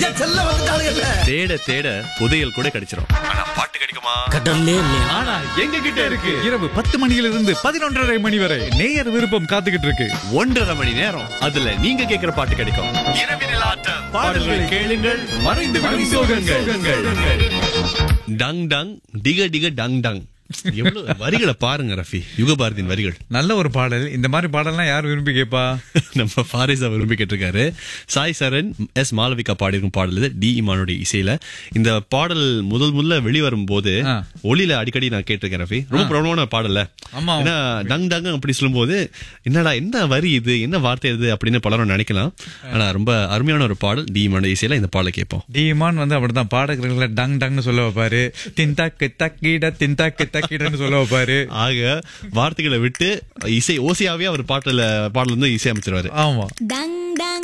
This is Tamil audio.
செல்ல வந்துட்டாளுங்கல்ல தேட தேட புதையல் கூட கிடைச்சிரும் ஆனா பாட்டு கிடைக்குமா கடல்லே இல்லையா ஆனா எங்க கிட்ட இருக்கு இரவு பத்து மணியிலிருந்து பதினொன்றரை மணி வரை நேயர் விருப்பம் காத்துக்கிட்டு இருக்கு ஒன்றரை மணி நேரம் அதுல நீங்க கேக்குற பாட்டு கிடைக்கும் இரவினில் ஆட்டம் பாடல்கள் கேளுங்கள் மறைந்து விடும் சோகங்கள் டங் டங் டிக டிக டங் டங் எவ்வளவு வரிகளை பாருங்க ரஃபி யுகபாரதியின் வரிகள் நல்ல ஒரு பாடல் இந்த மாதிரி பாடல்லாம் யார் விரும்பி கேப்பா நம்ம ஃபாரிஸா விரும்பி கேட்டிருக்காரு சாய் சரண் எஸ் மாளவிகா பாடியிருக்கும் பாடல் இது டி இமானுடைய இசையில இந்த பாடல் முதல் முதல்ல வெளிவரும் போது ஆ. ஒளியில அடிக்கடி நான் கேட்டிருக்கேன் ரஃபி ரொம்ப பிரபலமான பாடல்ல ஆமா. ஏன்னா டங் டங் அப்படி சொல்லும்போது என்னடா என்ன வரி இது என்ன வார்த்தை இது அப்படின்னு பலரும் நினைக்கலாம் ஆனா ரொம்ப அருமையான ஒரு பாடல் டி இமானுடைய இசையில இந்த பாடலை கேட்போம் டீமான் வந்து அப்படிதான் பாடகர்களை டங் டங்னு சொல்ல வைப்பாரு தின்தாக்கு தக்கிட தின்தாக்கு தக்கிடன்னு சொல்ல வைப்பாரு ஆக வார்த்தைகளை விட்டு இசை ஓசியாவே அவர் பாட்டுல பாடல் வந்து இசை அமைச்சிருவாரு ஆமா டங் டங்